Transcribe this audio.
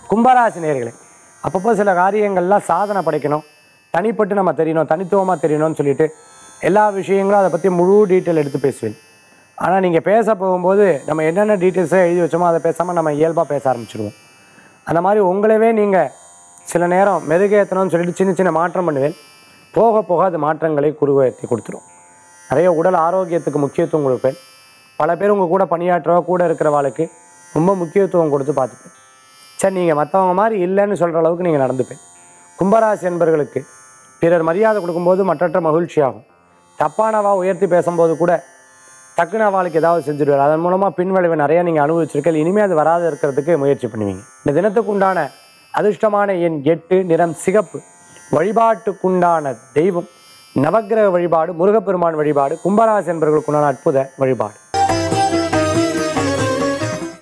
கும்பராசி நேர்களே அப்பப்போ சில காரியங்கள்லாம் சாதனை படைக்கணும் தனிப்பட்டு நம்ம தெரியணும் தனித்துவமாக தெரியணும்னு சொல்லிட்டு எல்லா விஷயங்களும் அதை பற்றி முழு டீட்டெயில் எடுத்து பேசுவேன் ஆனால் நீங்கள் பேச போகும்போது நம்ம என்னென்ன டீட்டெயில்ஸை எழுதி வச்சோமோ அதை பேசாமல் நம்ம இயல்பாக பேச ஆரம்பிச்சிடுவோம் அந்த மாதிரி உங்களவே நீங்கள் சில நேரம் மெருகேற்றணும்னு சொல்லிட்டு சின்ன சின்ன மாற்றம் பண்ணுவேன் போக போக அது மாற்றங்களை குறுவேற்றி கொடுத்துரும் நிறைய உடல் ஆரோக்கியத்துக்கு முக்கியத்துவம் கொடுப்பேன் பல பேர் உங்கள் கூட பணியாற்றவா கூட இருக்கிறவாளுக்கு ரொம்ப முக்கியத்துவம் கொடுத்து பார்த்துப்பேன் சரி நீங்கள் மற்றவங்க மாதிரி இல்லைன்னு சொல்கிற அளவுக்கு நீங்கள் நடந்துப்பேன் கும்பராசி என்பர்களுக்கு பிறர் மரியாதை கொடுக்கும்போது மற்றற்ற மகிழ்ச்சியாகும் தப்பானவா உயர்த்தி பேசும்போது கூட டக்குன்னு அவளுக்கு ஏதாவது செஞ்சுடுவார் அதன் மூலமாக பின்விளைவு நிறைய நீங்கள் அனுபவிச்சிருக்கீங்க இனிமேல் அது வராது இருக்கிறதுக்கு முயற்சி பண்ணுவீங்க இந்த தினத்துக்கு உண்டான அதிர்ஷ்டமான எண் எட்டு நிறம் சிகப்பு வழிபாட்டுக்குண்டான தெய்வம் நவக்கிரக வழிபாடு முருகப்பெருமான் வழிபாடு கும்பராசி என்பவர்களுக்குண்டான அற்புத வழிபாடு